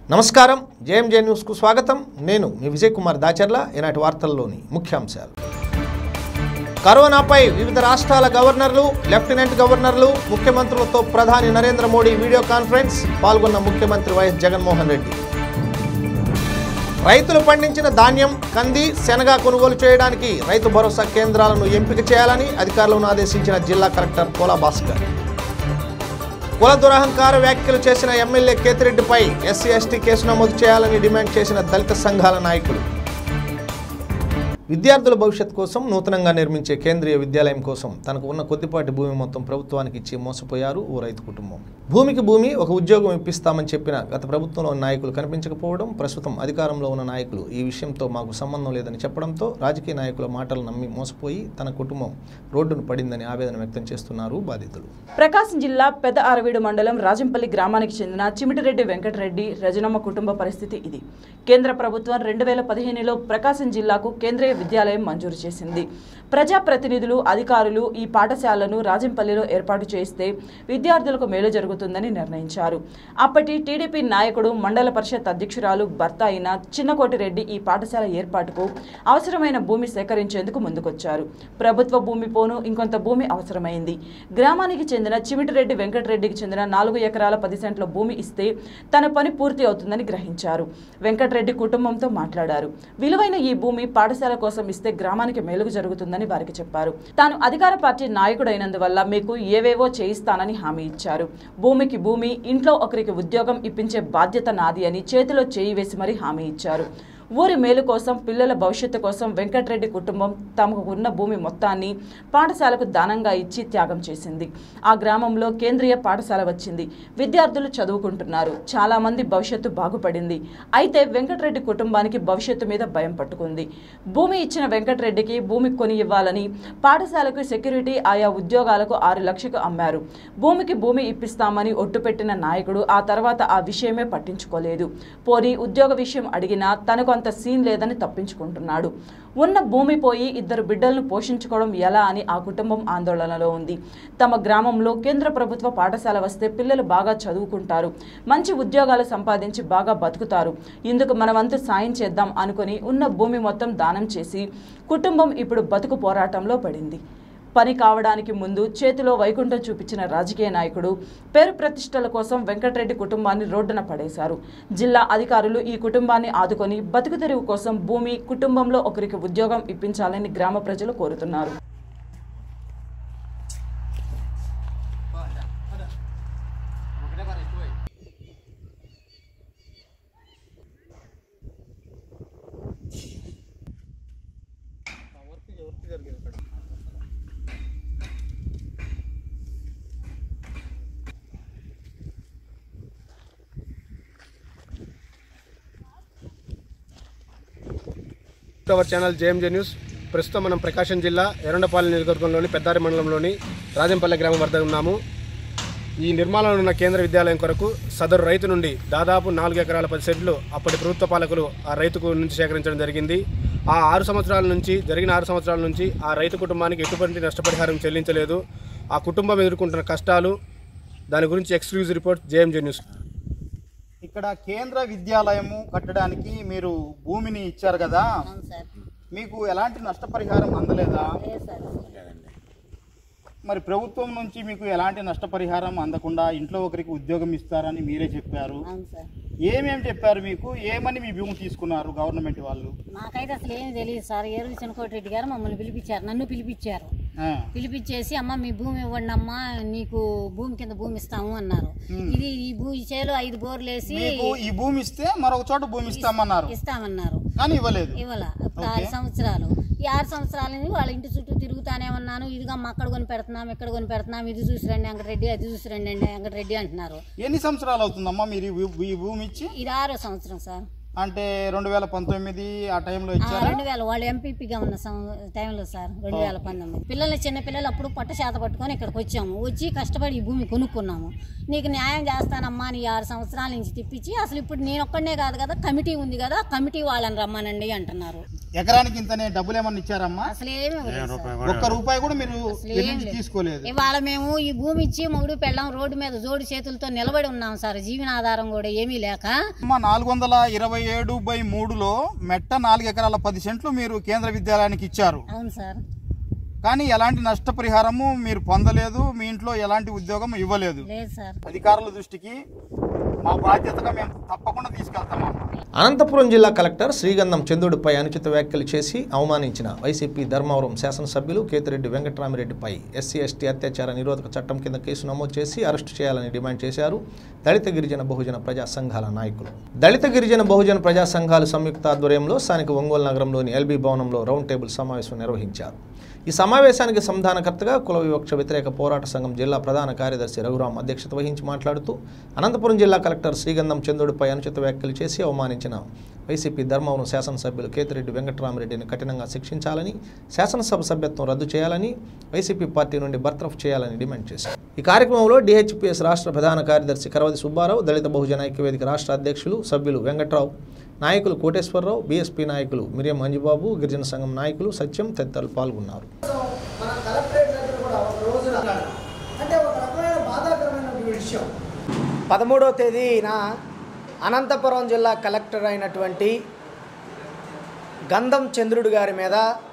నమస్కారం జేఎంజే న్యూస్కు స్వాగతం నేను మీ విజయ్ కుమార్ దాచర్ల ఈనాటి వార్తల్లోని ముఖ్యాంశాలు కరోనాపై వివిధ రాష్ట్రాల గవర్నర్లు లెఫ్టినెంట్ గవర్నర్లు ముఖ్యమంత్రులతో ప్రధాని నరేంద్ర మోడీ వీడియో కాన్ఫరెన్స్ పాల్గొన్న ముఖ్యమంత్రి వైఎస్ జగన్మోహన్ రెడ్డి రైతులు పండించిన ధాన్యం కంది శనగ కొనుగోలు చేయడానికి రైతు భరోసా కేంద్రాలను ఎంపిక చేయాలని అధికారులను ఆదేశించిన జిల్లా కలెక్టర్ పోలా భాస్కర్ కుల దురహంకార వ్యాఖ్యలు చేసిన ఎమ్మెల్యే కేతిరెడ్డిపై ఎస్సీ ఎస్టీ కేసు నమోదు చేయాలని డిమాండ్ చేసిన దళిత సంఘాల నాయకులు విద్యార్థుల భవిష్యత్ కోసం నూతనంగా నిర్మించే కేంద్రీయ విద్యాలయం కోసం తనకు ఉన్న కొద్దిపాటి భూమి మొత్తం ప్రభుత్వానికి ఇచ్చి మోసపోయారు ఓ రైతు కుటుంబం భూమికి భూమి ఒక ఉద్యోగం ఇప్పిస్తామని చెప్పిన గత ప్రభుత్వంలో నాయకులు కనిపించకపోవడం ప్రస్తుతం అధికారంలో ఉన్న నాయకులు ఈ విషయంతో మాకు సంబంధం లేదని చెప్పడంతో రాజకీయ నాయకుల మాటలు నమ్మి మోసపోయి తన కుటుంబం రోడ్డును పడిందని ఆవేదన వ్యక్తం చేస్తున్నారు బాధితులు ప్రకాశం జిల్లా పెద్ద ఆరవీడు మండలం రాజంపల్లి గ్రామానికి చెందిన చిమిటిరెడ్డి వెంకటరెడ్డి రజనమ్మ కుటుంబ పరిస్థితి ఇది కేంద్ర ప్రభుత్వం రెండు వేల పదిహేనులో ప్రకాశం జిల్లాకు కేంద్రీయ విద్యాలయం మంజూరు చేసింది ప్రజాప్రతినిధులు అధికారులు ఈ పాఠశాలను రాజంపల్లిలో ఏర్పాటు చేస్తే విద్యార్థులకు మేలు జరుగుతుందని నిర్ణయించారు అప్పటి టీడీపీ నాయకుడు మండల పరిషత్ అధ్యక్షురాలు భర్త అయిన చిన్నకోటిరెడ్డి ఈ పాఠశాల ఏర్పాటుకు అవసరమైన భూమి సేకరించేందుకు ముందుకొచ్చారు ప్రభుత్వ భూమి పోను ఇంకొంత భూమి అవసరమైంది గ్రామానికి చెందిన చిమిటిరెడ్డి వెంకటరెడ్డికి చెందిన నాలుగు ఎకరాల పది సెంట్ల భూమి ఇస్తే తన పని పూర్తి అవుతుందని గ్రహించారు వెంకటరెడ్డి కుటుంబంతో మాట్లాడారు విలువైన ఈ భూమి పాఠశాల కోసం ఇస్తే గ్రామానికి మేలుగు జరుగుతుందని వారికి చెప్పారు తాను అధికార పార్టీ నాయకుడైనందువల్ల మీకు ఏవేవో చేయిస్తానని హామీ ఇచ్చారు భూమికి భూమి ఇంట్లో ఒకరికి ఉద్యోగం ఇప్పించే బాధ్యత నాది అని చేతిలో చేయి వేసి మరీ హామీ ఇచ్చారు ఊరి మేలు కోసం పిల్లల భవిష్యత్తు కోసం వెంకటరెడ్డి కుటుంబం తమకు ఉన్న భూమి మొత్తాన్ని పాఠశాలకు దానంగా ఇచ్చి త్యాగం చేసింది ఆ గ్రామంలో కేంద్రీయ పాఠశాల వచ్చింది విద్యార్థులు చదువుకుంటున్నారు చాలా మంది భవిష్యత్తు బాగుపడింది అయితే వెంకటరెడ్డి కుటుంబానికి భవిష్యత్తు మీద భయం పట్టుకుంది భూమి ఇచ్చిన వెంకటరెడ్డికి భూమి కొని ఇవ్వాలని పాఠశాలకు సెక్యూరిటీ ఆయా ఉద్యోగాలకు ఆరు లక్షలకు అమ్మారు భూమికి భూమి ఇప్పిస్తామని ఒట్టుపెట్టిన నాయకుడు ఆ తర్వాత ఆ విషయమే పట్టించుకోలేదు పోనీ ఉద్యోగ విషయం అడిగినా తనకు అంత సీన్ లేదని తప్పించుకుంటున్నాడు ఉన్న భూమి పోయి ఇద్దరు బిడ్డలను పోషించుకోవడం ఎలా అని ఆ కుటుంబం ఆందోళనలో ఉంది తమ గ్రామంలో కేంద్ర ప్రభుత్వ పాఠశాల వస్తే పిల్లలు బాగా చదువుకుంటారు మంచి ఉద్యోగాలు సంపాదించి బాగా బతుకుతారు ఇందుకు మనవంతు సాయం చేద్దాం అనుకుని ఉన్న భూమి మొత్తం దానం చేసి కుటుంబం ఇప్పుడు బతుకు పోరాటంలో పడింది పని కావడానికి ముందు చేతిలో వైకుంఠం చూపించిన రాజకీయ నాయకుడు పేరు ప్రతిష్టల కోసం వెంకటరెడ్డి కుటుంబాన్ని రోడ్డున పడేశారు జిల్లా అధికారులు ఈ కుటుంబాన్ని ఆదుకొని బతుకు తెరువు కోసం భూమి కుటుంబంలో ఒకరికి ఉద్యోగం ఇప్పించాలని గ్రామ ప్రజలు కోరుతున్నారు అవర్ ఛానల్ జేఎంజే న్యూస్ ప్రస్తుతం మనం ప్రకాశం జిల్లా ఎరండపాలెం నియోజకవర్గంలోని పెద్దారి మండలంలోని రాజంపల్లె గ్రామం వద్ద ఉన్నాము ఈ నిర్మాణంలో ఉన్న కేంద్ర విద్యాలయం కొరకు సదరు రైతు నుండి దాదాపు నాలుగు ఎకరాల పది సెంట్లు అప్పటి ప్రభుత్వ పాలకులు ఆ రైతుకు నుంచి సేకరించడం జరిగింది ఆ ఆరు సంవత్సరాల నుంచి జరిగిన ఆరు సంవత్సరాల నుంచి ఆ రైతు కుటుంబానికి ఎటువంటి నష్టపరిహారం చెల్లించలేదు ఆ కుటుంబం ఎదుర్కొంటున్న కష్టాలు దాని గురించి ఎక్స్క్లూజివ్ రిపోర్ట్ జేఎంజే న్యూస్ ఇక్కడ కేంద్ర విద్యాలయము కట్టడానికి మీరు భూమిని ఇచ్చారు కదా మీకు ఎలాంటి నష్టపరిహారం అందలేదా మరి ప్రభుత్వం నుంచి మీకు ఎలాంటి నష్టపరిహారం అందకుండా ఇంట్లో ఒకరికి ఉద్యోగం ఇస్తారని మీరే చెప్పారు ఏమేం చెప్పారు మీకు ఏమని మీ భూమి తీసుకున్నారు గవర్నమెంట్ వాళ్ళు మాకైతే అసలు ఏమీ తెలియదు సార్ ఏరుగు చిన్నకోటి రెడ్డి గారు మమ్మల్ని పిలిపించారు నన్ను పిలిపించారు ఆ, పిలిపించేసి అమ్మ మీ భూమి ఇవ్వండి అమ్మా నీకు భూమి కింద భూమి ఇస్తాము అన్నారు ఇది ఈ భూ ఈ చేలో ఐదు బోర్లు వేసి మీకు ఈ భూమి ఇస్తే మరొక చోట భూమి ఇస్తామన్నారు ఇస్తామన్నారు కానీ ఇవ్వలేదు ఇవ్వాల ఇప్పుడు ఆరు సంవత్సరాలు ఈ ఆరు సంవత్సరాల నుంచి వాళ్ళ ఇంటి చుట్టూ తిరుగుతానే ఉన్నాను ఇదిగా మా అక్కడ కొని పెడుతున్నాం ఇక్కడ కొని పెడుతున్నాం ఇది చూసి రండి వెంకటరెడ్డి అది చూసి రండి అండి వెంకటరెడ్డి అంటున్నారు ఎన్ని సంవత్సరాలు అవుతుందమ్మా మీరు ఈ భూ- ఈ భూమి ఇచ్చి ఇది ఆరో సంవత్సరం సార్ అంటే రెండు వేల పంతొమ్మిది ఆ టైంలో ఆ, ఇచ్చారా రెండు వేల వాళ్ళు ఎంపీపీగా ఉన్న సం- టైంలో సార్ రెండు వేల పంతొమ్మిది పిల్లలు చిన్న పిల్లలు అప్పుడు పట్ట చేత పట్టుకొని ఇక్కడికి వచ్చాము వచ్చి కష్టపడి ఈ భూమి కొనుక్కున్నాము నీకు న్యాయం చేస్తానమ్మా అని ఆరు సంవత్సరాల నుంచి తిప్పించి అసలు ఇప్పుడు నేను ఒక్కడనే కాదు కదా కమిటీ ఉంది కదా కమిటీ వాళ్ళని రమ్మనండి అంటున్నారు ఎకరానికి ఇంతనే డబ్బులు ఏమన్నా ఇచ్చారమ్మా అసలు ఏమీ ఇవ్వలేదు సార్. ఒక్క రూపాయి కూడా మీరు అసలు వీరి ఏం నుంచి లేదు. తీసుకోలేదు ఇవాళ మేము ఈ భూమి ఇచ్చి మొగుడు పెళ్ళం రోడ్డు మీద జోడు చేతులతో నిలబడి ఉన్నాం సార్ జీవనాధారం కూడా ఏమీ లేక అమ్మ నాలుగు వందల ఇరవై ఏడు బై మూడులో మెట్ట నాలుగు ఎకరాల పది సెంట్లు మీరు కేంద్ర విద్యాలయానికి ఇచ్చారు అవును సార్ కానీ ఎలాంటి నష్టపరిహారము మీరు పొందలేదు మీ ఇంట్లో ఎలాంటి ఉద్యోగం ఇవ్వలేదు లేదు సార్ అధికారుల దృష్టికి మా బాధ్యతగా మేము తప్పకుండా తీసుకెళ్తామమ్మా అనంతపురం జిల్లా కలెక్టర్ శ్రీగంధం చంద్రుడిపై అనుచిత వ్యాఖ్యలు చేసి అవమానించిన వైసీపీ ధర్మవరం శాసనసభ్యులు కేతిరెడ్డి వెంకటరామిరెడ్డిపై ఎస్సీ ఎస్టీ అత్యాచార నిరోధక చట్టం కింద కేసు నమోదు చేసి అరెస్టు చేయాలని డిమాండ్ చేశారు దళిత గిరిజన బహుజన ప్రజా సంఘాల నాయకులు దళిత గిరిజన బహుజన ప్రజా సంఘాలు సంయుక్త ఆధ్వర్యంలో స్థానిక ఒంగోలు నగరంలోని ఎల్బీ భవనంలో రౌండ్ టేబుల్ సమావేశం నిర్వహించారు ఈ సమావేశానికి సంధానకర్తగా కుల వివక్ష వ్యతిరేక పోరాట సంఘం జిల్లా ప్రధాన కార్యదర్శి రఘురాం అధ్యక్షత వహించి మాట్లాడుతూ అనంతపురం జిల్లా కలెక్టర్ శ్రీగంధం చంద్రుడిపై అనుచిత వ్యాఖ్యలు చేసి అవమానించిన వైసీపీ ధర్మవరం శాసనసభ్యులు కేతిరెడ్డి వెంకటరామరెడ్డిని కఠినంగా శిక్షించాలని శాసనసభ సభ్యత్వం రద్దు చేయాలని వైసీపీ పార్టీ నుండి బర్తరఫ్ చేయాలని డిమాండ్ చేశారు ఈ కార్యక్రమంలో డిహెచ్పిఎస్ రాష్ట్ర ప్రధాన కార్యదర్శి కరవది సుబ్బారావు దళిత బహుజన ఐక్యవేదిక రాష్ట్ర అధ్యక్షులు సభ్యులు వెంకట్రావు నాయకులు కోటేశ్వరరావు బీఎస్పీ నాయకులు మిరియం మంజుబాబు గిరిజన సంఘం నాయకులు సత్యం తదితరులు పాల్గొన్నారు మన కలెక్టరేట్ దగ్గర కూడా ఒక రోజున అంటే ఒక రకమైన బాధాకరమైన విషయం పదమూడవ తేదీన అనంతపురం జిల్లా కలెక్టర్ అయినటువంటి గంధం చంద్రుడు గారి మీద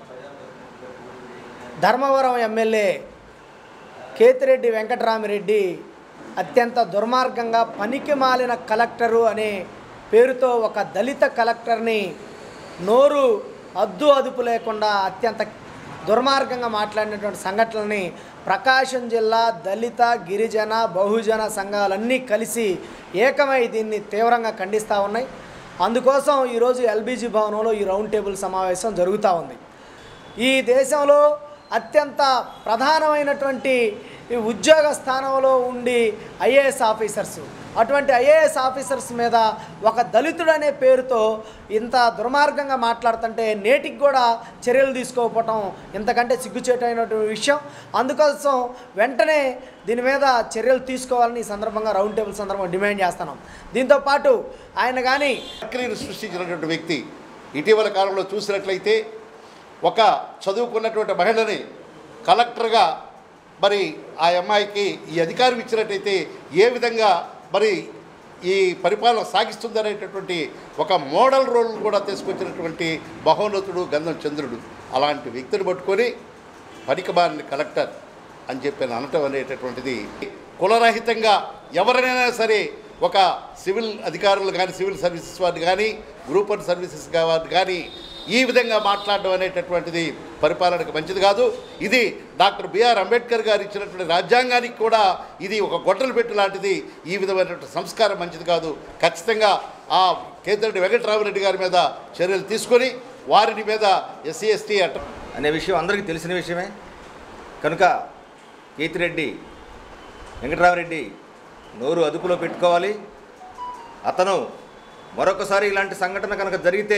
ధర్మవరం ఎమ్మెల్యే కేతిరెడ్డి వెంకటరామిరెడ్డి అత్యంత దుర్మార్గంగా పనికి మాలిన కలెక్టరు అనే పేరుతో ఒక దళిత కలెక్టర్ని నోరు అద్దు అదుపు లేకుండా అత్యంత దుర్మార్గంగా మాట్లాడినటువంటి సంఘటనల్ని ప్రకాశం జిల్లా దళిత గిరిజన బహుజన సంఘాలన్నీ కలిసి ఏకమై దీన్ని తీవ్రంగా ఖండిస్తూ ఉన్నాయి అందుకోసం ఈరోజు ఎల్బీజీ భవనంలో ఈ రౌండ్ టేబుల్ సమావేశం జరుగుతూ ఉంది ఈ దేశంలో అత్యంత ప్రధానమైనటువంటి ఈ ఉద్యోగ స్థానంలో ఉండి ఐఏఎస్ ఆఫీసర్స్ అటువంటి ఐఏఎస్ ఆఫీసర్స్ మీద ఒక దళితుడు అనే పేరుతో ఇంత దుర్మార్గంగా మాట్లాడుతుంటే నేటికి కూడా చర్యలు తీసుకోకపోవటం ఇంతకంటే సిగ్గుచేటైనటువంటి విషయం అందుకోసం వెంటనే దీని మీద చర్యలు తీసుకోవాలని ఈ సందర్భంగా రౌండ్ టేబుల్ సందర్భంగా డిమాండ్ చేస్తున్నాం దీంతోపాటు ఆయన కానీ ప్రక్రియను సృష్టించినటువంటి వ్యక్తి ఇటీవల కాలంలో చూసినట్లయితే ఒక చదువుకున్నటువంటి మహిళని కలెక్టర్గా మరి ఆ అమ్మాయికి ఈ అధికారం ఇచ్చినట్టయితే ఏ విధంగా మరి ఈ పరిపాలన సాగిస్తుందనేటటువంటి ఒక మోడల్ రోల్ కూడా తీసుకొచ్చినటువంటి మహోన్నతుడు గంధం చంద్రుడు అలాంటి వ్యక్తిని పట్టుకొని పనికిమాలిన కలెక్టర్ అని చెప్పి అనటం అనేటటువంటిది కులరహితంగా ఎవరైనా సరే ఒక సివిల్ అధికారులు కానీ సివిల్ సర్వీసెస్ వారిని కానీ గ్రూప్ వన్ సర్వీసెస్ వారిని కానీ ఈ విధంగా మాట్లాడడం అనేటటువంటిది పరిపాలనకు మంచిది కాదు ఇది డాక్టర్ బిఆర్ అంబేద్కర్ గారు ఇచ్చినటువంటి రాజ్యాంగానికి కూడా ఇది ఒక గొడ్డలు పెట్టు లాంటిది ఈ విధమైనటువంటి సంస్కారం మంచిది కాదు ఖచ్చితంగా ఆ కేంద్రెడ్డి వెంకటరామరెడ్డి గారి మీద చర్యలు తీసుకొని వారిని మీద ఎస్సీ ఎస్టీ అట్ట అనే విషయం అందరికీ తెలిసిన విషయమే కనుక కేతిరెడ్డి వెంకటరామరెడ్డి నోరు అదుపులో పెట్టుకోవాలి అతను మరొకసారి ఇలాంటి సంఘటన కనుక జరిగితే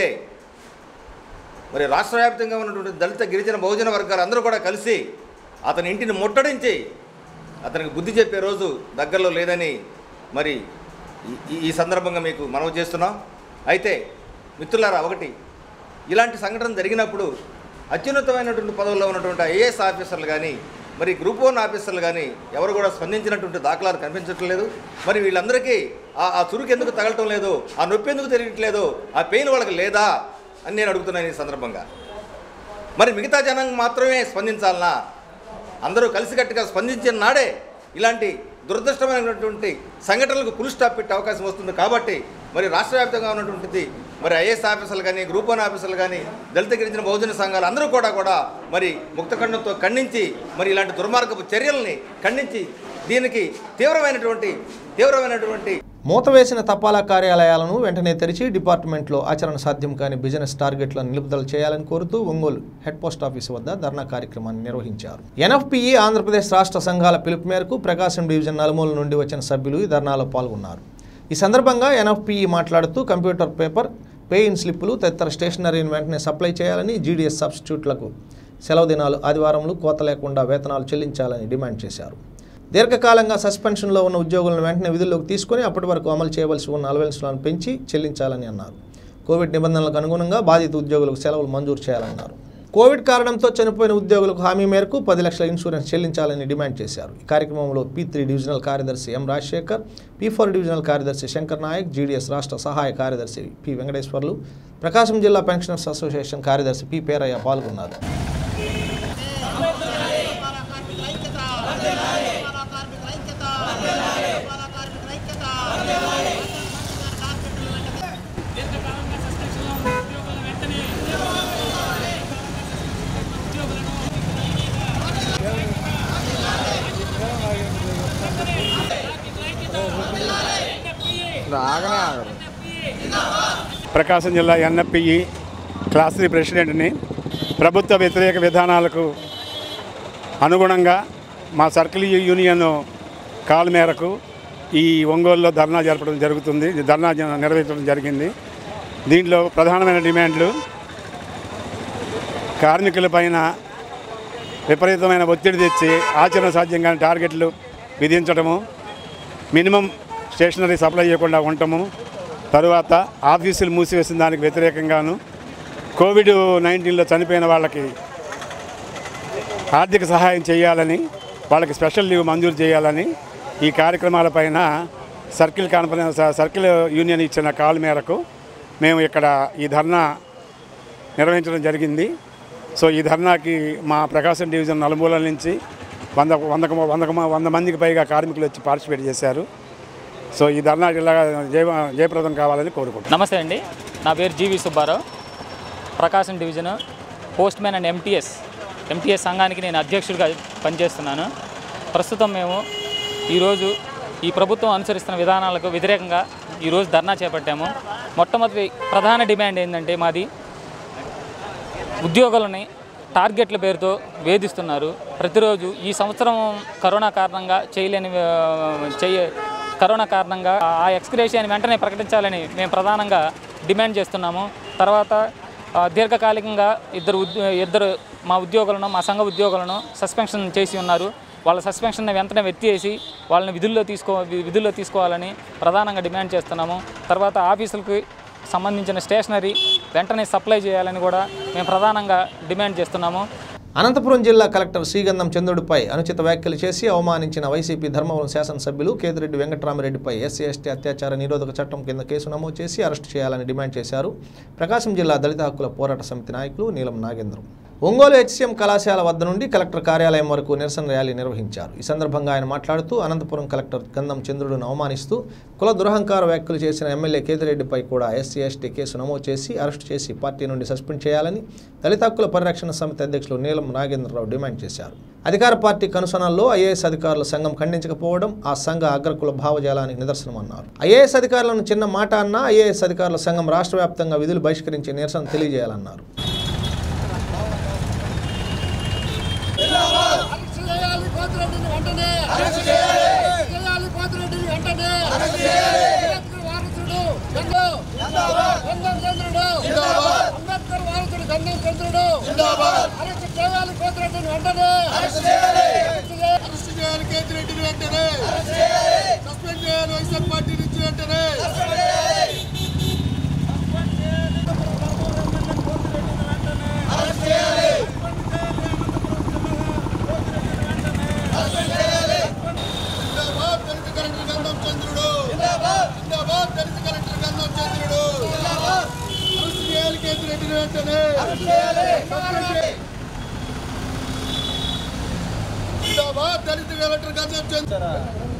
మరి రాష్ట్ర వ్యాప్తంగా ఉన్నటువంటి దళిత గిరిజన బహుజన వర్గాలు అందరూ కూడా కలిసి అతని ఇంటిని ముట్టడించి అతనికి బుద్ధి చెప్పే రోజు దగ్గరలో లేదని మరి ఈ- ఈ- ఈ సందర్భంగా మీకు మనవి చేస్తున్నాం అయితే మిత్రులారా ఒకటి ఇలాంటి సంఘటన జరిగినప్పుడు అత్యున్నతమైనటువంటి పదవుల్లో ఉన్నటువంటి ఐఏఎస్ ఆఫీసర్లు కానీ మరి గ్రూప్ వన్ ఆఫీసర్లు కానీ ఎవరు కూడా స్పందించినటువంటి దాఖలాలు కనిపించట్లేదు మరి వీళ్ళందరికీ ఆ ఆ చురుకు ఎందుకు తగలటం లేదు ఆ నొప్పి ఎందుకు తెలియట్లేదు ఆ పెయిన్ వాళ్ళకి లేదా అని నేను అడుగుతున్నాను ఈ సందర్భంగా మరి మిగతా జనం మాత్రమే స్పందించాలనా అందరూ కలిసికట్టుగా స్పందించిన నాడే ఇలాంటి దురదృష్టమైనటువంటి సంఘటనలకు పులి స్టాప్ పెట్టే అవకాశం వస్తుంది కాబట్టి మరి రాష్ట్ర వ్యాప్తంగా ఉన్నటువంటిది మరి ఐఏఎస్ ఆఫీసర్లు కానీ గ్రూప్ వన్ ఆఫీసర్లు కానీ దళిత గిరిజన బహుజన సంఘాలు అందరూ కూడా కూడా మరి ముక్తఖండంతో ఖండించి మరి ఇలాంటి దుర్మార్గపు చర్యల్ని ఖండించి దీనికి తీవ్రమైనటువంటి తీవ్రమైనటువంటి మూతవేసిన తపాలా కార్యాలయాలను వెంటనే తెరిచి డిపార్ట్మెంట్లో ఆచరణ సాధ్యం కాని బిజినెస్ టార్గెట్లను నిలుపుదల చేయాలని కోరుతూ ఒంగోలు హెడ్ పోస్ట్ ఆఫీస్ వద్ద ధర్నా కార్యక్రమాన్ని నిర్వహించారు ఎన్ఎఫ్పిఈ ఆంధ్రప్రదేశ్ రాష్ట్ర సంఘాల పిలుపు మేరకు ప్రకాశం డివిజన్ నలుమూల నుండి వచ్చిన సభ్యులు ఈ ధర్నాలో పాల్గొన్నారు ఈ సందర్భంగా ఎన్ఎఫ్పిఈ మాట్లాడుతూ కంప్యూటర్ పేపర్ పేయిన్ స్లిప్పులు తదితర స్టేషనరీని వెంటనే సప్లై చేయాలని జీడీఎస్ సబ్స్టిట్యూట్లకు సెలవు దినాలు ఆదివారంలు కోత లేకుండా వేతనాలు చెల్లించాలని డిమాండ్ చేశారు దీర్ఘకాలంగా సస్పెన్షన్లో ఉన్న ఉద్యోగులను వెంటనే విధుల్లోకి తీసుకొని అప్పటి వరకు అమలు చేయవలసి ఉన్న అలవెన్స్లను పెంచి చెల్లించాలని అన్నారు కోవిడ్ నిబంధనలకు అనుగుణంగా బాధిత ఉద్యోగులకు సెలవులు మంజూరు చేయాలన్నారు కోవిడ్ కారణంతో చనిపోయిన ఉద్యోగులకు హామీ మేరకు పది లక్షల ఇన్సూరెన్స్ చెల్లించాలని డిమాండ్ చేశారు ఈ కార్యక్రమంలో పి త్రీ డివిజనల్ కార్యదర్శి M Rajasekhar P four divisional కార్యదర్శి శంకర్ నాయక్ జీడీఎస్ రాష్ట్ర సహాయ కార్యదర్శి పి వెంకటేశ్వర్లు ప్రకాశం జిల్లా పెన్షనర్స్ అసోసియేషన్ కార్యదర్శి పి పేరయ్య పాల్గొన్నారు ప్రకాశం జిల్లా ఎన్ఎఫ్పిఈ క్లాస్ త్రీ ప్రెసిడెంట్ని ప్రభుత్వ వ్యతిరేక విధానాలకు అనుగుణంగా మా సర్కిల్ యూనియన్ కాల్ మేరకు ఈ ఒంగోలులో ధర్నా జరపడం జరుగుతుంది ఈ ధర్నా జ- నిర్వహించడం జరిగింది దీంట్లో ప్రధానమైన డిమాండ్లు కార్మికులపైన విపరీతమైన ఒత్తిడి తెచ్చి ఆచరణ సాధ్యంగా టార్గెట్లు విధించడము మినిమం స్టేషనరీ సప్లై చేయకుండా ఉండటము తరువాత ఆఫీసులు మూసివేసిన దానికి వ్యతిరేకంగాను కోవిడ్ నైన్టీన్లో చనిపోయిన వాళ్ళకి ఆర్థిక సహాయం చేయాలని వాళ్ళకి స్పెషల్ లీవ్ మంజూరు చేయాలని ఈ కార్యక్రమాలపైన సర్కిల్ కాన్ఫరెన్స్ సర్కిల్ యూనియన్ ఇచ్చిన కాల్ మేరకు మేము ఇక్కడ ఈ ధర్నా నిర్వహించడం జరిగింది సో ఈ ధర్నాకి మా ప్రకాశం డివిజన్ నలుమూలల నుంచి వంద వందకు వందకు వంద మందికి పైగా కార్మికులు వచ్చి పార్టిసిపేట్ చేశారు సో ఈ ధర్నా జిల్లా జయ జయప్రదం కావాలని కోరుకుంటున్నాను నమస్తే అండి నా పేరు G V Subbarao Prakasam division postman and MTS MTS సంఘానికి నేను అధ్యక్షుడిగా పనిచేస్తున్నాను ప్రస్తుతం మేము ఈరోజు ఈ ప్రభుత్వం అనుసరిస్తున్న విధానాలకు వ్యతిరేకంగా ఈరోజు ధర్నా చేపట్టాము మొట్టమొదటి ప్రధాన డిమాండ్ ఏంటంటే మాది ఉద్యోగులని టార్గెట్ల పేరుతో వేధిస్తున్నారు ప్రతిరోజు ఈ సంవత్సరం కరోనా కారణంగా చేయలేని ఆ, చేయ కరోనా కారణంగా ఆ ఎక్స్గ్రేషియాని వెంటనే ప్రకటించాలని మేము ప్రధానంగా డిమాండ్ చేస్తున్నాము తర్వాత ఆ, దీర్ఘకాలికంగా ఇద్దరు ఉద్యో ఇద్దరు మా ఉద్యోగులను మా సంఘ ఉద్యోగులను సస్పెన్షన్ చేసి ఉన్నారు వాళ్ళ సస్పెన్షన్ వెంటనే ఎత్తివేసి వాళ్ళని విధుల్లో తీసుకో వి- విధుల్లో తీసుకోవాలని ప్రధానంగా డిమాండ్ చేస్తున్నాము తర్వాత ఆఫీసులకి సంబంధించిన స్టేషనరీ వెంటనే సప్లై చేయాలని కూడా మేము ప్రధానంగా డిమాండ్ చేస్తున్నాము అనంతపురం జిల్లా కలెక్టర్ శ్రీగంధం చంద్రుడిపై అనుచిత వ్యాఖ్యలు చేసి అవమానించిన వైసీపీ ధర్మవరం శాసనసభ్యులు కేతిరెడ్డి వెంకటరామరెడ్డిపై ఎస్సీ ఎస్టీ అత్యాచార నిరోధక చట్టం కింద కేసు నమోదు చేసి అరెస్టు చేయాలని డిమాండ్ చేశారు ప్రకాశం జిల్లా దళిత హక్కుల పోరాట సమితి నాయకులు నీలం నాగేంద్రం ఒంగోలు హెచ్సిఎం కళాశాల వద్ద నుండి కలెక్టర్ కార్యాలయం వరకు నిరసన ర్యాలీ నిర్వహించారు ఈ సందర్భంగా ఆయన మాట్లాడుతూ అనంతపురం కలెక్టర్ గంధం చంద్రుడిని అవమానిస్తూ కుల దురహంకార వ్యాఖ్యలు చేసిన ఎమ్మెల్యే కేతిరెడ్డిపై కూడా ఎస్సీ ఎస్టీ కేసు నమోదు చేసి అరెస్టు చేసి పార్టీ నుండి సస్పెండ్ చేయాలని దళిత హక్కుల పరిరక్షణ సమితి అధ్యక్షులు నీలం నాగేంద్రరావు డిమాండ్ చేశారు అధికార పార్టీ కనుసనల్లో ఐఏఎస్ అధికారుల సంఘం ఖండించకపోవడం ఆ సంఘ అగ్రకుల భావజాలానికి నిదర్శనమన్నారు ఐఏఎస్ అధికారులను చిన్న మాట అన్నా ఐఏఎస్ అధికారుల సంఘం రాష్ట్ర వ్యాప్తంగా విధులు బహిష్కరించి నిరసన తెలియజేయాలన్నారు చేయాలి కోతిరెడ్డిని వెంటనే చేయాలి కోతిరెడ్డిని వెంటనే అంబేద్కర్ వారసుడు గంగం గంగం చంద్రుడు అంబేద్కర్ వారసుడు గంగం చంద్రుడు అరెస్ట్ చేయాలి కోతిరెడ్డిని వెంటనే అరెస్ట్ చేయాలి కేతిరెడ్డిని వెంటనే సస్పెండ్ చేయాలి వైఎస్ఆర్ పార్టీ నుంచి వెంటనే జిందాబాద్ దళిత కలెక్టర్ గంధం చంద్రుడు జిందాబాద్ దళిత కలెక్టర్ గంధం చంద్రుడు అరెస్ట్ చేయాలి కేతిరెడ్డిని వెంటనే జిందాబాద్ దళిత కలెక్టర్ గంధం చంద్రుడు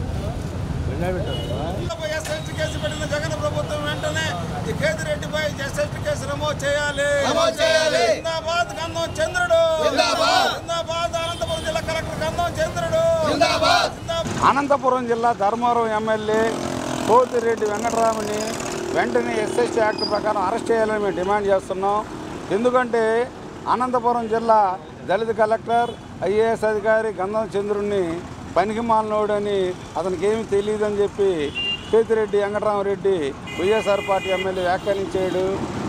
ఎస్ఎస్టీ కేసు పెట్టిన జగన్ ప్రభుత్వం వెంటనే ఈ కేతిరెడ్డిపై ఎస్ఎస్టీ కేసు నమోదు చేయాలి జిందాబాద్ గంధం చంద్రుడు జిందాబాద్ అనంతపురం జిల్లా కలెక్టర్ గంధం చంద్రుడు జిందాబాద్ అనంతపురం జిల్లా ధర్మవరం ఎమ్మెల్యే కోతిరెడ్డి వెంకటరాముని వెంటనే ఎస్ఎస్టీ యాక్ట్ ప్రకారం అరెస్ట్ చేయాలని మేము డిమాండ్ చేస్తున్నాం ఎందుకంటే అనంతపురం జిల్లా దళిత కలెక్టర్ ఐఏఎస్ అధికారి గంధం చంద్రుడిని పనికి మాలినోడని అతనికి ఏమీ తెలియదని చెప్పి Kethireddy Venkatarami Reddy YSR party MLA వ్యాఖ్యానించాడు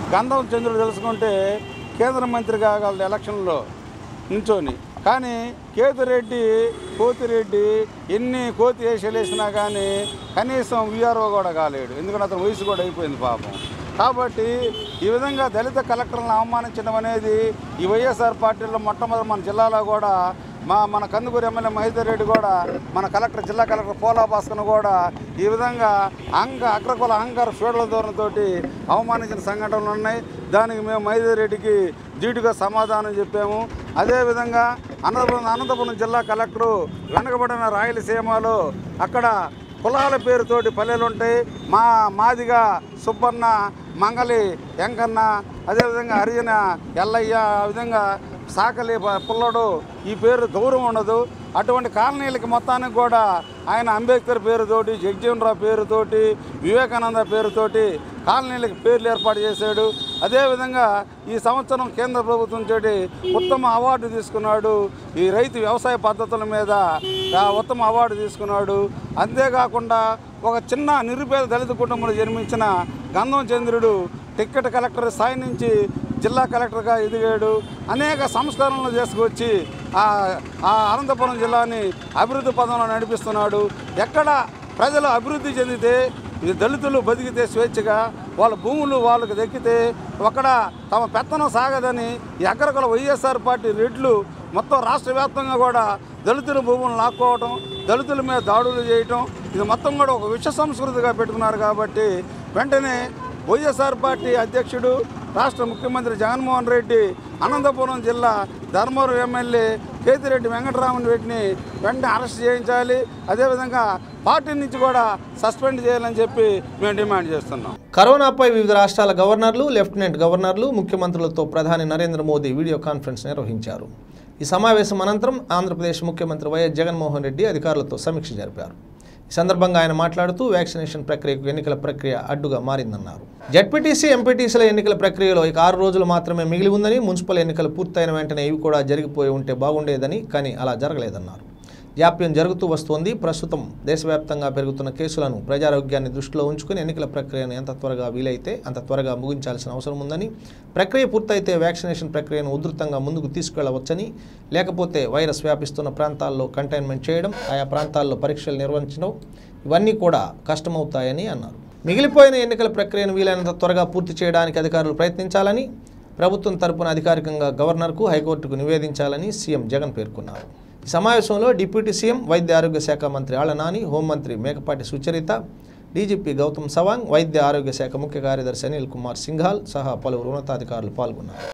గంధం చంద్రుడు తెలుసుకుంటే కేంద్ర మంత్రి కాగలదు ఎలక్షన్లో నించొని కానీ కేతిరెడ్డి కోతిరెడ్డి ఎన్ని కోతి వేషాలు వేసినా కానీ కనీసం విఆర్ఓ కూడా కాలేడు ఎందుకంటే అతని వయసు కూడా అయిపోయింది పాపం కాబట్టి ఈ విధంగా దళిత కలెక్టర్లను అవమానించడం అనేది ఈ వైఎస్ఆర్ పార్టీలో మొట్టమొదటి మన జిల్లాలో కూడా మా మన కందుకూరు ఎమ్మెల్యే మహేందర్ రెడ్డి కూడా మన కలెక్టర్ జిల్లా కలెక్టర్ పోలా భాస్కర్ కూడా ఈ విధంగా అంగ అగ్రకుల అహంకార ఫీడల ధోరణితో అవమానించిన సంఘటనలు ఉన్నాయి దానికి మేము మహేందర్ రెడ్డికి ధీటుగా సమాధానం చెప్పాము అదేవిధంగా అనంతపురం అనంతపురం జిల్లా కలెక్టరు వెనకబడిన రాయలసీమలో అక్కడ కులాల పేరుతోటి పల్లెలు ఉంటాయి మా మాదిగా సుబ్బన్న మంగలి వెంకన్న అదేవిధంగా హరిజన ఎల్లయ్య ఆ విధంగా సాకలి ప- పుల్లడు ఈ పేరు గౌరవం ఉండదు అటువంటి కాలనీలకి మొత్తానికి కూడా ఆయన అంబేద్కర్ పేరుతోటి జగజీవన్ రావు పేరుతోటి వివేకానంద పేరుతోటి కాలనీలకి పేర్లు ఏర్పాటు చేశాడు అదేవిధంగా ఈ సంవత్సరం కేంద్ర ప్రభుత్వం తోటి ఉత్తమ అవార్డు తీసుకున్నాడు ఈ రైతు వ్యవసాయ పద్ధతుల మీద ఆ ఉత్తమ అవార్డు తీసుకున్నాడు అంతేకాకుండా ఒక చిన్న నిరుపేద దళిత కుటుంబంలో జన్మించిన గంధం చంద్రుడు టిక్కెట్ కలెక్టర్ స్థాయి నుంచి జిల్లా కలెక్టర్గా ఎదిగాడు అనేక సంస్కరణలు చేసుకొచ్చి ఆ ఆ అనంతపురం జిల్లాని అభివృద్ధి పదంలో నడిపిస్తున్నాడు ఎక్కడ ప్రజలు అభివృద్ధి చెందితే ఈ దళితులు బతికితే స్వేచ్ఛగా వాళ్ళ భూములు వాళ్ళకి దక్కితే అక్కడ తమ పెత్తనం సాగదని ఈ అగ్రకుల వైఎస్ఆర్ పార్టీ రెడ్లు మొత్తం రాష్ట్ర వ్యాప్తంగా కూడా దళితుల భూములను లాక్కోవటం దళితుల మీద దాడులు చేయటం ఇది మొత్తం కూడా ఒక విష సంస్కృతిగా పెట్టుకున్నారు కాబట్టి వెంటనే వైఎస్ఆర్ పార్టీ అధ్యక్షుడు రాష్ట్ర ముఖ్యమంత్రి జగన్మోహన్ రెడ్డి అనంతపురం జిల్లా ధర్మవరం ఎమ్మెల్యే కేతిరెడ్డి వెంకటరామన్ రెడ్డిని వెంటనే అరెస్ట్ చేయించాలి అదేవిధంగా పార్టీ నుంచి కూడా సస్పెండ్ చేయాలని చెప్పి మేము డిమాండ్ చేస్తున్నాం కరోనాపై వివిధ రాష్ట్రాల గవర్నర్లు లెఫ్టినెంట్ గవర్నర్లు ముఖ్యమంత్రులతో ప్రధాని నరేంద్ర మోదీ వీడియో కాన్ఫరెన్స్ నిర్వహించారు ఈ సమావేశం అనంతరం ఆంధ్రప్రదేశ్ ముఖ్యమంత్రి వైఎస్ జగన్మోహన్ రెడ్డి అధికారులతో సమీక్ష జరిపారు ఈ సందర్భంగా ఆయన మాట్లాడుతూ వ్యాక్సినేషన్ ప్రక్రియకు ఎన్నికల ప్రక్రియ అడ్డుగా మారిందన్నారు జడ్పీటీసీ ఎంపీటీసీల ఎన్నికల ప్రక్రియలో ఇక ఆరు రోజులు మాత్రమే మిగిలి ఉందని మున్సిపల్ ఎన్నికలు పూర్తయిన వెంటనే ఇవి కూడా జరిగిపోయి ఉంటే బాగుండేదని కానీ అలా జరగలేదన్నారు జాప్యం జరుగుతూ వస్తోంది ప్రస్తుతం దేశవ్యాప్తంగా పెరుగుతున్న కేసులను ప్రజారోగ్యాన్ని దృష్టిలో ఉంచుకుని ఎన్నికల ప్రక్రియను ఎంత త్వరగా వీలైతే అంత త్వరగా ముగించాల్సిన అవసరం ఉందని ప్రక్రియ పూర్తయితే వ్యాక్సినేషన్ ప్రక్రియను ఉధృతంగా ముందుకు తీసుకెళ్లవచ్చని లేకపోతే వైరస్ వ్యాపిస్తున్న ప్రాంతాల్లో కంటైన్మెంట్ చేయడం ఆయా ప్రాంతాల్లో పరీక్షలు నిర్వహించడం ఇవన్నీ కూడా కష్టమవుతాయని అన్నారు మిగిలిపోయిన ఎన్నికల ప్రక్రియను వీలైనంత త్వరగా పూర్తి చేయడానికి అధికారులు ప్రయత్నించాలని ప్రభుత్వం తరపున అధికారికంగా గవర్నర్కు హైకోర్టుకు నివేదించాలని సీఎం జగన్ పేర్కొన్నారు ఈ సమావేశంలో డిప్యూటీ సీఎం వైద్య ఆరోగ్య శాఖ మంత్రి ఆళ్ల నాని హోంమంత్రి మేకపాటి సుచరిత డీజీపీ గౌతమ్ సవాంగ్ వైద్య ఆరోగ్య శాఖ ముఖ్య కార్యదర్శి అనిల్ కుమార్ సింఘాల్ సహా పలువురు ఉన్నతాధికారులు పాల్గొన్నారు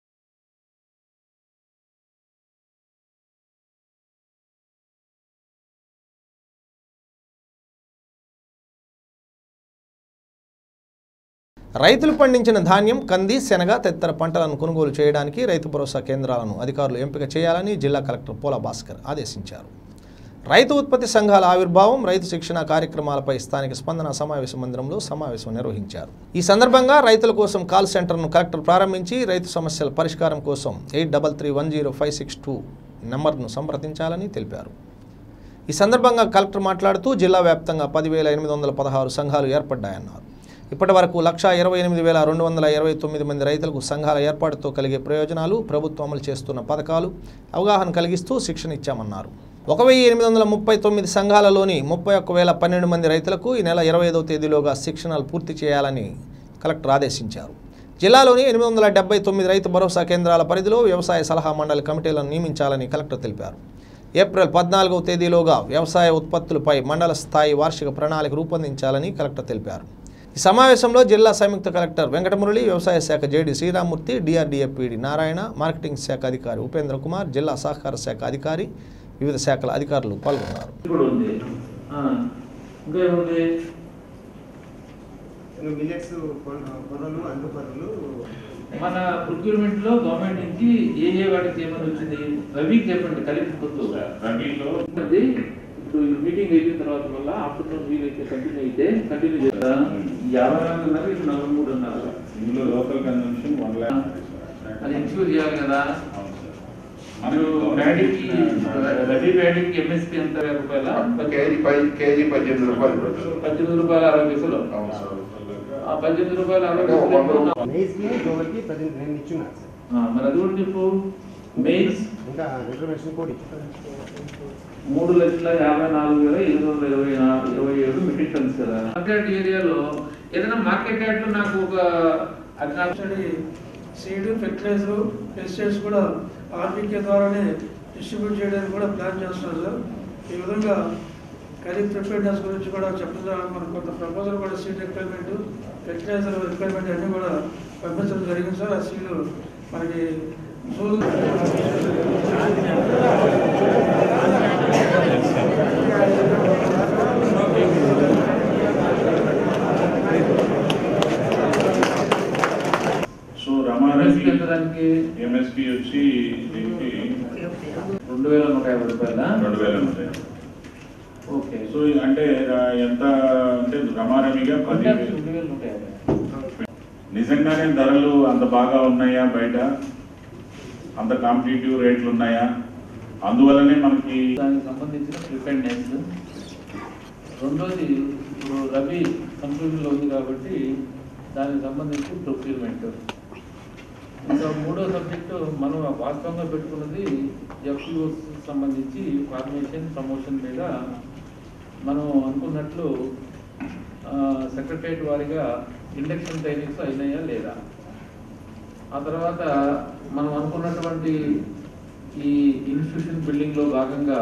రైతులు పండించిన ధాన్యం కంది శనగ తదితర పంటలను కొనుగోలు చేయడానికి రైతు భరోసా కేంద్రాలను అధికారులు ఎంపిక చేయాలని జిల్లా కలెక్టర్ పోలా భాస్కర్ ఆదేశించారు రైతు ఉత్పత్తి సంఘాల ఆవిర్భావం రైతు శిక్షణ కార్యక్రమాలపై స్థానిక స్పందన సమావేశ మందిరంలో సమావేశం నిర్వహించారు ఈ సందర్భంగా రైతుల కోసం కాల్ సెంటర్ను కలెక్టర్ ప్రారంభించి రైతు సమస్యల పరిష్కారం కోసం eight double three one zero five six two నెంబర్ను సంప్రదించాలని తెలిపారు ఈ సందర్భంగా కలెక్టర్ మాట్లాడుతూ జిల్లా వ్యాప్తంగా పదివేల ఎనిమిది వందల పదహారు సంఘాలు ఏర్పడ్డాయన్నారు ఇప్పటి వరకు లక్ష ఇరవై ఎనిమిది వేల రెండు వందల ఇరవై తొమ్మిది మంది రైతులకు సంఘాల ఏర్పాటుతో కలిగే ప్రయోజనాలు ప్రభుత్వం అమలు చేస్తున్న పథకాలు అవగాహన కలిగిస్తూ శిక్షణ ఇచ్చామన్నారు ఒక వెయ్యి ఎనిమిది వందల ముప్పై తొమ్మిది సంఘాలలోని ముప్పై ఒక్క వేల పన్నెండు మంది రైతులకు ఈ నెల ఇరవై ఐదవ తేదీలోగా శిక్షణలు పూర్తి చేయాలని కలెక్టర్ ఆదేశించారు జిల్లాలోని ఎనిమిది వందల డెబ్బై తొమ్మిది రైతు భరోసా కేంద్రాల పరిధిలో వ్యవసాయ సలహా మండలి కమిటీలను నియమించాలని కలెక్టర్ తెలిపారు ఏప్రిల్ పద్నాలుగవ తేదీలోగా వ్యవసాయ ఉత్పత్తులపై మండల స్థాయి వార్షిక ప్రణాళిక రూపొందించాలని కలెక్టర్ తెలిపారు ఈ సమావేశంలో జిల్లా సంయుక్త కలెక్టర్ వెంకటమురళి వ్యవసాయ శాఖ JD Sriramamurthy DRDA PD Narayana marketing శాఖ అధికారి ఉపేంద్ర కుమార్ జిల్లా సహకార శాఖ అధికారి వివిధ శాఖల అధికారులు పాల్గొన్నారు ఇప్పుడు ఉంది ఆ, ఇంకా ఏముంది మిల్లెట్స్ కొనలు అందు పనులు మన ప్రొక్యూర్మెంట్ లో గవర్నమెంట్ నుంచి ఏ ఏ వాటికి ఏమైనా వచ్చింది రవికి చెప్పండి కలిపి కొద్దు రవిలో ఇప్పుడు ఈ మీటింగ్ అయిపోయిన తర్వాత వల్ల ఆఫ్టర్నూన్ వీల్ అయితే కంటిన్యూ అయితే కంటిన్యూ చేస్తా యాభై నాలుగు ఉన్నారు ఇప్పుడు నలభై మూడు ఉన్నారు ఇందులో లోకల్ కన్జంప్షన్ వన్ ల్యాక్ అది ఇన్సూర్ చేయాలి కదా మీరు ప్యాడీకి రవి ప్యాడీకి ఎంఎస్పీ ఎంత వేల రూపాయల కేజీ పై కేజీ పద్దెనిమిది రూపాయలు పద్దెనిమిది రూపాయల అరవై పైసలు ఆ పద్దెనిమిది రూపాయలు అరవై రూపాయలు మెయిజ్కి జోవల్కి ప్రజెంట్ నేను ఇచ్చున్నాను సార్ ఆ, మరి అది కూడా చెప్పు మెయిన్స్ ఇంకా రిజర్వేషన్ కూడా ఇచ్చాను మూడు లక్షల యాభై నాలుగు వేల ఎనిమిది వందల ఇరవై నాలుగు ఇరవై ఏడు మెట్రిక్ టన్స్ కదా మార్కెట్ ఏరియాలో ఏదైనా మార్కెట్ యార్డ్లో నాకు ఒక అగ్నాక్షడి సీడ్ ఫెర్టిలైజర్ పెస్టిసైడ్స్ కూడా ఆర్బీకే ద్వారానే డిస్ట్రిబ్యూట్ చేయడానికి కూడా ప్లాన్ చేస్తున్నారు సార్ ఈ విధంగా ఖరీఫ్ ప్రిపేర్నెస్ గురించి కూడా చెప్పడం మనకు కొంత ప్రపోజల్ కూడా సీడ్ రిక్వైర్మెంట్ ఫెర్టిలైజర్ రిక్వైర్మెంట్ అన్నీ కూడా పంపించడం జరిగింది సార్ ఆ సీడ్ మనకి జూన్ సో రమారవి ఎంత దానికి ఎంఎస్పి వచ్చి దీనికి రెండు వేల నూట యాభై రూపాయల రెండు వేల ఉంటాయి ఓకే సో అంటే ర- ఎంత అంటే రమారమిగా పది రెండు వేల నూట యాభై నిజంగానే ధరలు అంత బాగా ఉన్నాయా బయట అంత కాంపిటేటివ్ రేట్లు ఉన్నాయా అందువల్లనే మనకి దానికి సంబంధించిన ప్రిపేర్నెస్ రెండోది ఇప్పుడు రబీ కంక్లూజన్లో ఉంది కాబట్టి దానికి సంబంధించి ప్రొక్యూర్మెంట్ ఇంకా మూడో సబ్జెక్టు మనం వాస్తవంగా పెట్టుకున్నది ఎఫ్సిఓస్ సంబంధించి ఫార్మేషన్ ప్రమోషన్ మీద మనం అనుకున్నట్లు సెక్రటరియట్ వారిగా ఇండక్షన్ ట్రైనింగ్స్ అయినాయా లేదా ఆ తర్వాత మనం అనుకున్నటువంటి ఈ ఇన్స్టిట్యూషన్ బిల్డింగ్ లో భాగంగా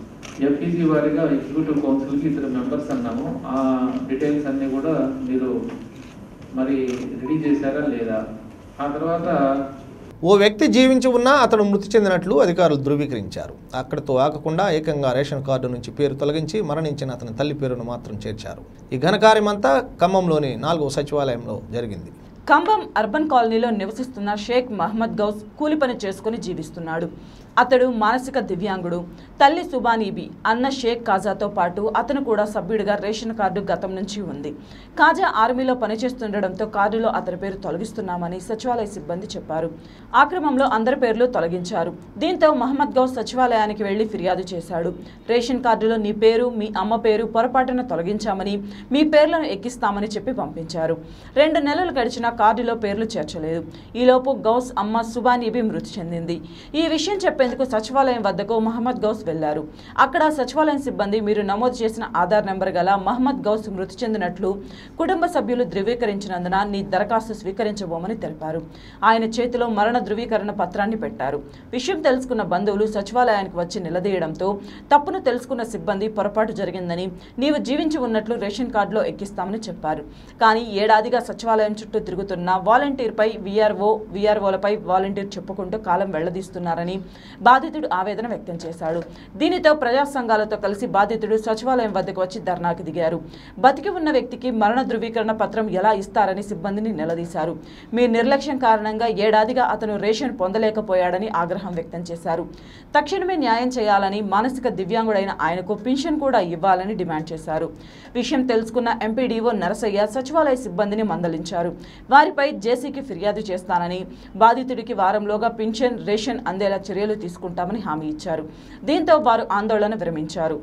ఎఫ్ఈసి వారిగా ఎగ్జిక్యూటివ్ కౌన్సిల్ కి ఇద్దరు మెంబర్స్ అన్నాము ఆ డీటెయిల్స్ అన్ని కూడా మీరు మరి రెడీ చేశారా లేదా ఆ తర్వాత ఓ వ్యక్తి జీవించి ఉన్నా అతడు మృతి చెందినట్లు అధికారులు ధృవీకరించారు అక్కడితో ఆగకుండా ఏకంగా రేషన్ కార్డు నుంచి పేరు తొలగించి మరణించిన అతని తల్లి పేరును మాత్రం చేర్చారు ఈ ఘనకార్యమంతా ఖమ్మంలోని నాలుగో సచివాలయంలో జరిగింది ఖమ్మం అర్బన్ కాలనీలో నివసిస్తున్న షేక్ మహమ్మద్ గౌస్ కూలి పని చేసుకుని జీవిస్తున్నాడు అతడు మానసిక దివ్యాంగుడు తల్లి సుబానీబి అన్న షేక్ కాజాతో పాటు అతను కూడా సభ్యుడిగా రేషన్ కార్డు గతం నుంచి ఉంది కాజా ఆర్మీలో పనిచేస్తుండడంతో కార్డులో అతని పేరు తొలగిస్తున్నామని సచివాలయ సిబ్బంది చెప్పారు ఆ క్రమంలో అందరి పేర్లు తొలగించారు దీంతో మహమ్మద్ గౌస్ సచివాలయానికి వెళ్లి ఫిర్యాదు చేశాడు రేషన్ కార్డులో నీ పేరు మీ అమ్మ పేరు పొరపాటున తొలగించామని మీ పేర్లను ఎక్కిస్తామని చెప్పి పంపించారు రెండు నెలలు గడిచినా కార్డులో పేర్లు చేర్చలేదు ఈలోపు గౌస్ అమ్మ సుబానీబి మృతి చెందింది ఈ విషయం చెప్పేందుకు సచివాలయం వద్దకు మహమ్మద్ గౌస్ వెళ్లారు అక్కడ సచివాలయం సిబ్బంది మీరు నమోదు చేసిన ఆధార్ నెంబర్ గల మహమ్మద్ గౌస్ మృతి చెందినట్లు కుటుంబ సభ్యులు ధృవీకరించినందున నీ దరఖాస్తు స్వీకరించబోమని తెలిపారు ఆయన చేతిలో మరణ ధృవీకరణ పత్రాన్ని పెట్టారు విషయం తెలుసుకున్న బంధువులు సచివాలయానికి వచ్చి నిలదీయడంతో తప్పును తెలుసుకున్న సిబ్బంది పొరపాటు జరిగిందని నీవు జీవించి ఉన్నట్లు రేషన్ కార్డులో ఎక్కిస్తామని చెప్పారు కానీ ఏడాదిగా సచివాలయం చుట్టూ తిరుగుతున్న వాలంటీర్పై వీఆర్ఓ వీఆర్ఓలపై వాలంటీర్ చెప్పుకుంటూ కాలం వెళ్లదీస్తున్నారని బాధితుడు ఆవేదన వ్యక్తం చేశాడు దీనితో ప్రజా సంఘాలతో కలిసి బాధితుడు సచివాలయం వద్దకు వచ్చి ధర్నాకు దిగారు బతికి ఉన్న వ్యక్తికి మరణ ధృవీకరణ పత్రం ఎలా ఇస్తారని సిబ్బందిని నిలదీశారు మీ నిర్లక్ష్యం కారణంగా ఏడాదిగా అతను రేషన్ పొందలేకపోయాడని ఆగ్రహం వ్యక్తం చేశారు తక్షణమే న్యాయం చేయాలని మానసిక దివ్యాంగుడైన ఆయనకు పింఛన్ కూడా ఇవ్వాలని డిమాండ్ చేశారు విషయం తెలుసుకున్న ఎంపీడీఓ నరసయ్య సచివాలయ సిబ్బందిని మందలించారు వారిపై జేసీకి ఫిర్యాదు చేస్తానని బాధితుడికి వారంలోగా పింఛన్ రేషన్ అందేలా చర్యలు తీసుకుంటామని హామీ ఇచ్చారు దీంతో వారు ఆందోళన విరమించారు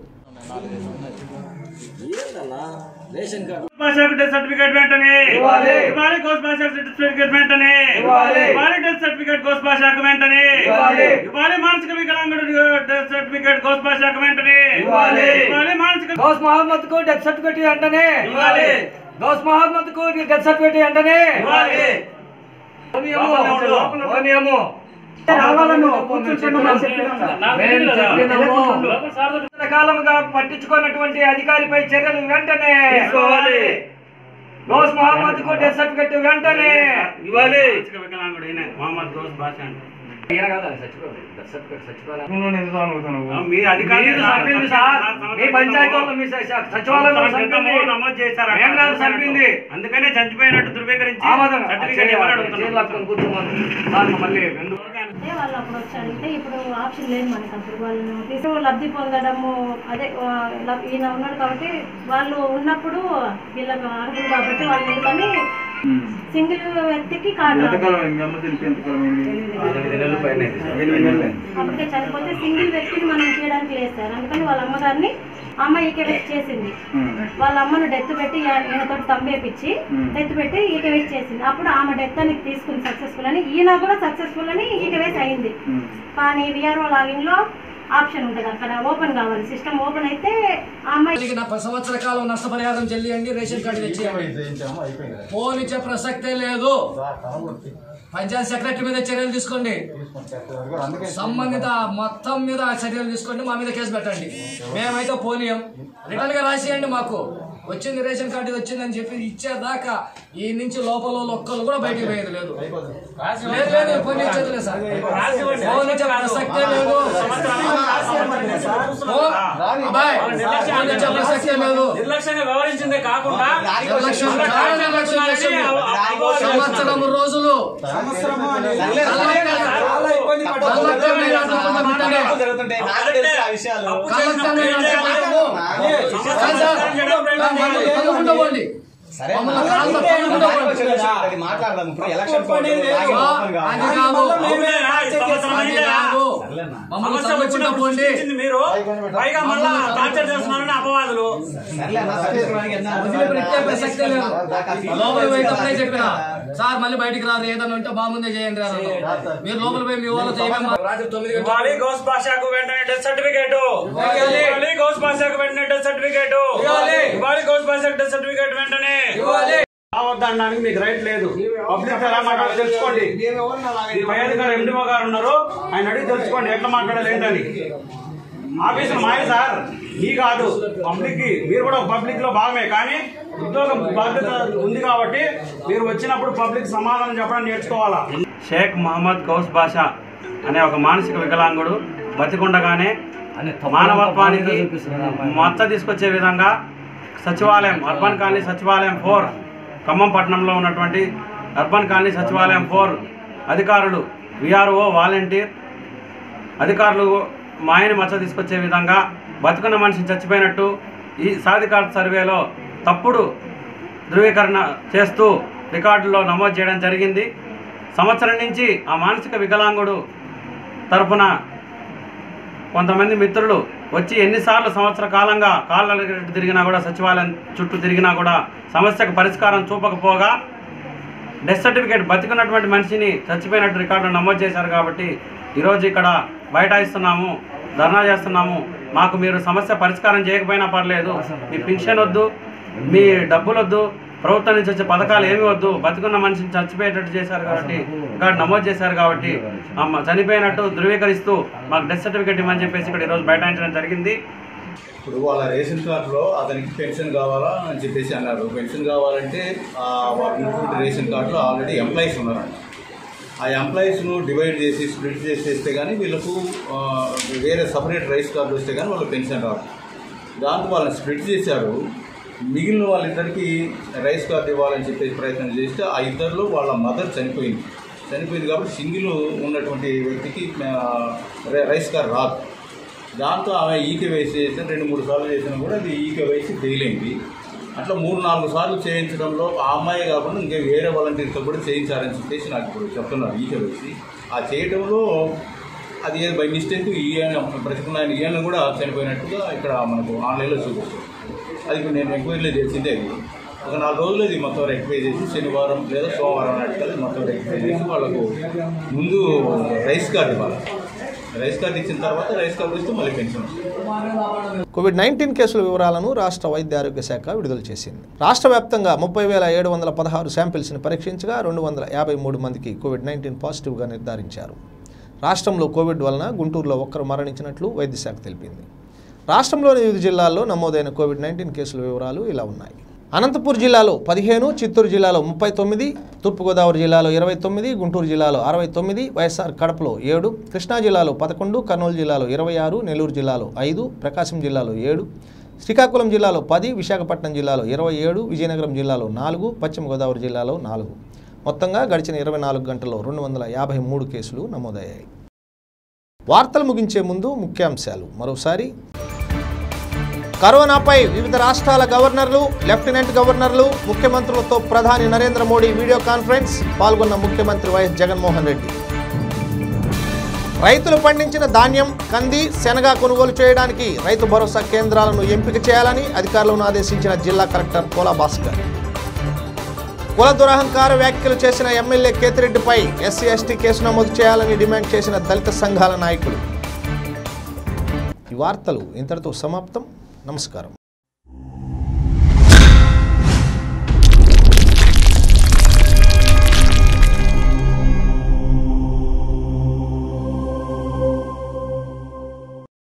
భాషకు డెత్ సర్టిఫికేట్ వెంటనే ఇవ్వాలి. ఇవ్వాలి కోస్ భాష సర్టిఫికేట్ వెంటనే ఇవ్వాలి. ఇవ్వాలి డెత్ సర్టిఫికేట్ కోస్ భాషకు వెంటనే ఇవ్వాలి. ఇవ్వాలి మానసిక వికలాంగుడు డెత్ సర్టిఫికేట్ కోస్ భాషకు వెంటనే ఇవ్వాలి. ఇవ్వాలి మానసిక గౌస్ మహమ్మద్ కు డెత్ సర్టిఫికేట్ వెంటనే ఇవ్వాలి. గౌస్ మహమ్మద్ కు డెత్ సర్టిఫికేట్ వెంటనే ఇవ్వాలి. ఓనియము. ఓనియము. రావాలను కూర్చుంటున్నాం. మేము చెప్పినాము. లోపల కాలంగా పట్టించుకున్నటువంటి అధికారిపై చర్యలు వెంటనే తీసుకోవాలి. గౌస్ మహమ్మద్ కు డెత్ సర్టిఫికేట్ వెంటనే ఇవ్వాలి మానసిక వికలాంగుడు ఈయన మహమ్మద్ గౌస్ భాష అంటే ఈయన కాదా చచ్చిపోవాలి డెత్ సర్టిఫికేట్ చచ్చిపోవాలి మీ అధికారులు మీరు చంపింది సార్ మీ పంచాయతీ వాళ్ళు మీ స- సచివాలయంలో చంపింది నమోదు చేశారు మేము కాదు చంపింది అందుకనే చనిపోయినట్టు ధృవీకరించి ఆమోదం. సర్టిఫికేట్ ఇవ్వాలని అడుగుతున్నాం. చీరలు పట్టుకొని కూర్చోమని. సార్ మళ్ళీ ఎందుకు అంటే వాళ్ళు అప్పుడు వచ్చి అడిగితే ఇప్పుడు ఆప్షన్ లేదు మనకి అప్పుడు వాళ్ళను తీసు లబ్ధి పొందడము అదే ఆ, లబ్- ఈయన ఉన్నాడు కాబట్టి వాళ్ళు ఉన్నప్పుడు వీళ్ళకు అర్హులు కాబట్టి వాళ్ళు ఎందుకని సింగిల్ వ్యక్తికి కార్డు రాదు. ఎంతకాలం మీ అమ్మ తెలిసి ఎంతకాలం అయింది అప్పటికే చనిపోతే సింగిల్ వ్యక్తిని మనం చేయడానికి లేదు సార్ అందుకని వాళ్ళ అమ్మగారిని అమ్మ ఈకేవేసి చేసింది వాళ్ళ అమ్మను డెత్ పెట్టి ఈయనతో తంబేపించి డెత్ పెట్టి ఈకేవేసి చేసింది అప్పుడు ఆమె డెత్ అని తీసుకుని సక్సెస్ఫుల్ అని ఈయన కూడా సక్సెస్ఫుల్ అని ఈకేవేసి అయింది కానీ విఆర్ఓ లాగిన్ లో ఆప్షన్ ఉంటుంది అక్కడ ఓపెన్ కావాలి సిస్టమ్ ఓపెన్ అయితే ఆ అమ్మాయి జరిగిన పది సంవత్సర కాలం నష్టపరిహారం చెల్లియండి రేషన్ కార్డు తెచ్చేయండి ఫోన్ ఇచ్చే ప్రసక్తే లేదు పంచాయత్ సెక్రటరీ మీద చర్యలు తీసుకోండి సంబంధిత మొత్తం మీద చర్యలు తీసుకోండి మా మీద కేసు పెట్టండి మేమైతే పోనీయం రిటర్న్ గా రాసియండి మాకు వచ్చింది రేషన్ కార్డు వచ్చిందని చెప్పి ఇచ్చేదాకా ఈ నుంచి లోపల ఒక్కరు కూడా బయటికి పోయేది లేదు లేదు లేదు ఫోన్ ఇచ్చేది లేదు సార్ ఫోన్ ఇచ్చే ప్రసక్తే లేదు ఫోన్- అబ్బాయి, ఫోన్ ఇచ్చే ప్రసక్తే లేదు నిర్లక్ష్యంగా వ్యవహరించిందే కాకుండా నిర్లక్ష్యం చాలా నిర్లక్ష్యం చేసింది. సంవత్సరం రోజులు మాట్లాడదాం ఇప్పుడు ఎలక్షన్ మీరు పైగా మళ్ళా టార్చర్ చేస్తున్నారని అపవాదులు లోపల పోయి అప్లై చెప్పిన సార్ మళ్ళీ బయటికి రారు ఏదైనా ఉంటే బాగుందే చేయండి రా అన్నారు. మీరు లోపల పోయి మీ వాళ్ళతో ఏమేమి రాత్రి తొమ్మిది గంటలకు ఇవ్వాలి గౌస్ భాషకు వెంటనే డెత్ సర్టిఫికేట్ ఇవ్వాలి. ఇవ్వాలి గౌస్ భాషకు వెంటనే డెత్ సర్టిఫికేట్ ఇవ్వాలి. ఇవ్వాలి గౌస్ భాషకు డెత్ సర్టిఫికేట్ వెంటనే ఇవ్వాలి. రావద్దనడానికి మీకు రైట్ లేదు పబ్లిక్ ఎలా మాట్లాడాలో తెలుసుకోండి ఈ పై అధికారి ఎండిఓ గారు ఉన్నారు ఆయన అడిగి తెలుసుకోండి ఎట్లా మాట్లాడాలి ఏంటని ఆఫీసులు మాయ సార్ మీ కాదు పబ్లిక్ కి మీరు కూడా పబ్లిక్ లో భాగమే కానీ ఉద్యోగం బాధ్యత ఉంది కాబట్టి మీరు వచ్చినప్పుడు పబ్లిక్ సమాధానం చెప్పడం నేర్చుకోవాలా షేక్ మహమ్మద్ గౌస్ బాషా అనే ఒక మానసిక వికలాంగుడు బతికుండగానే మానవత్వానికి మచ్చ తీసుకొచ్చే విధంగా సచివాలయం అర్బన్ కాలనీ సచివాలయం ఫోర్ ఖమ్మం పట్టణంలో ఉన్నటువంటి అర్బన్ కాలనీ సచివాలయం ఫోర్ అధికారులు విఆర్ఓ వాలంటీర్ అధికారులు మాయని మచ్చ తీసుకొచ్చే విధంగా బతుకున్న మనిషి చచ్చిపోయినట్టు ఈ సాధికార సర్వేలో తప్పుడు ధృవీకరణ చేస్తూ రికార్డులో నమోదు చేయడం జరిగింది సంవత్సరం నుంచి ఆ మానసిక వికలాంగుడు తరపున కొంతమంది మిత్రులు వచ్చి ఎన్నిసార్లు సంవత్సర కాలంగా కాళ్ళ తిరిగినా కూడా సచివాలయం చుట్టూ తిరిగినా కూడా సమస్యకు పరిష్కారం చూపకపోగా డెత్ సర్టిఫికేట్ బతికున్నటువంటి మనిషిని చచ్చిపోయినట్టు రికార్డులో నమోదు చేశారు కాబట్టి ఈరోజు ఇక్కడ బైఠాయిస్తున్నాము ధర్నా చేస్తున్నాము మాకు మీరు సమస్య పరిష్కారం చేయకపోయినా పర్లేదు మీ పింఛన్ వద్దు మీ డబ్బులు వద్దు ప్రభుత్వం నుంచి వచ్చే పథకాలు ఏమి వద్దు బతుకున్న మనిషిని చచ్చిపోయేటట్టు చేశారు కాబట్టి రికార్డు నమోదు చేశారు కాబట్టి ఆ మ- చనిపోయినట్టు ధృవీకరిస్తూ మాకు డెత్ సర్టిఫికేట్ ఇవ్వని చెప్పేసి ఇక్కడ ఈరోజు బైఠాయించడం జరిగింది ఇప్పుడు వాళ్ళ రేషన్ కార్డులో అతనికి పెన్షన్ కావాలా అని చెప్పేసి అన్నారు పెన్షన్ కావాలంటే ఆ వాళ్ళ ఉన్నటువంటి రేషన్ కార్డులో ఆల్రెడీ ఎంప్లాయీస్ ఉన్నారంట ఆ ఎంప్లాయీస్ను డివైడ్ చేసి స్ప్లిట్ చేసేస్తే కానీ వీళ్ళకు ఆ, వేరే సపరేట్ రైస్ కార్డు వస్తే కానీ వాళ్ళకి పెన్షన్ రాదు దాంతో వాళ్ళని స్ప్లిట్ చేశారు మిగిలిన వాళ్ళిద్దరికి రైస్ కార్డు ఇవ్వాలని చెప్పేసి ప్రయత్నం చేస్తే ఆ ఇద్దరిలో వాళ్ళ మదర్ చనిపోయింది చనిపోయింది కాబట్టి సింగిల్ ఉన్నటువంటి వ్యక్తికి ఆ, రై- రైస్ కార్డు రాదు దాంతో ఆమె ఈకే వేసి చేసిన రెండు మూడు సార్లు చేసినా కూడా అది ఈకే వేసి ఫెయిల్ అయింది అట్లా మూడు నాలుగు సార్లు చేయించడంలో ఆ అమ్మాయి కాకుండా ఇంకా వేరే వాలంటీర్తో కూడా చేయించారని చెప్పేసి నాకు ఇప్పుడు చెప్తున్నారు ఈకే వేసి ఆ చేయడంలో అది ఏదో బై మిస్టేక్ ఈయన బ్రతికున్న ఆయన ఈయన కూడా చనిపోయినట్టుగా ఇక్కడ మనకు ఆన్లైన్లో చూపిస్తుంది అది ఇప్పుడు నేను ఎంక్వైరీలో చేసిందే అది ఒక నాలుగు రోజులు ఇది మొత్తం రెక్టిఫై చేసి శనివారం లేదా సోమవారం నాటికల్లా మొత్తం రెక్టిఫై చేసి వాళ్ళకు ముందు రైస్ కార్డు ఇవ్వాలి రైస్ కార్డు ఇచ్చిన తర్వాత రైస్ కార్డు ఇస్తే మళ్ళీ పెన్షన్ వస్తుంది కోవిడ్ నైన్టీన్ కేసుల వివరాలను రాష్ట్ర వైద్య ఆరోగ్య శాఖ విడుదల చేసింది రాష్ట్ర వ్యాప్తంగా ముప్పై వేల ఏడు వందల పదహారు శాంపిల్స్ని పరీక్షించగా రెండు వందల యాభై మూడు మందికి కోవిడ్ నైన్టీన్ పాజిటివ్గా నిర్ధారించారు రాష్ట్రంలో కోవిడ్ వలన గుంటూరులో ఒక్కరు మరణించినట్లు వైద్య శాఖ తెలిపింది రాష్ట్రంలోని వివిధ జిల్లాల్లో నమోదైన కోవిడ్ నైన్టీన్ కేసుల వివరాలు ఇలా ఉన్నాయి అనంతపూర్ జిల్లాలో పదిహేను చిత్తూరు జిల్లాలో ముప్పై తొమ్మిది తూర్పుగోదావరి జిల్లాలో ఇరవై తొమ్మిది గుంటూరు జిల్లాలో అరవై తొమ్మిది వైఎస్ఆర్ కడపలో ఏడు కృష్ణా జిల్లాలో పదకొండు కర్నూలు జిల్లాలో ఇరవై ఆరు నెల్లూరు జిల్లాలో ఐదు ప్రకాశం జిల్లాలో ఏడు శ్రీకాకుళం జిల్లాలో పది విశాఖపట్నం జిల్లాలో ఇరవై ఏడు విజయనగరం జిల్లాలో నాలుగు పశ్చిమ గోదావరి జిల్లాలో నాలుగు మొత్తంగా గడిచిన ఇరవై నాలుగు గంటల్లో రెండు వందల యాభై మూడు కేసులు నమోదయ్యాయి వార్తలు ముగించే ముందు ముఖ్యాంశాలు మరోసారి కరోనాపై వివిధ రాష్ట్రాల గవర్నర్లు లెఫ్టినెంట్ గవర్నర్లు ముఖ్యమంత్రులతో ప్రధాని నరేంద్ర మోడీ వీడియో కాన్ఫరెన్స్ పాల్గొన్న ముఖ్యమంత్రి వైఎస్ జగన్మోహన్ రెడ్డి రైతులు పండించిన ధాన్యం కంది శనగ కొనుగోలు చేయడానికి రైతు భరోసా కేంద్రాలను ఎంపిక చేయాలని అధికారులను ఆదేశించిన జిల్లా కలెక్టర్ పోలా భాస్కర్ కుల దురహంకార వ్యాఖ్యలు చేసిన ఎమ్మెల్యే కేతిరెడ్డిపై ఎస్సీ ఎస్టీ కేసు నమోదు చేయాలని డిమాండ్ చేసిన దళిత సంఘాల నాయకులు ఈ వార్తలు ఇంతటితో సమాప్తం నమస్కారం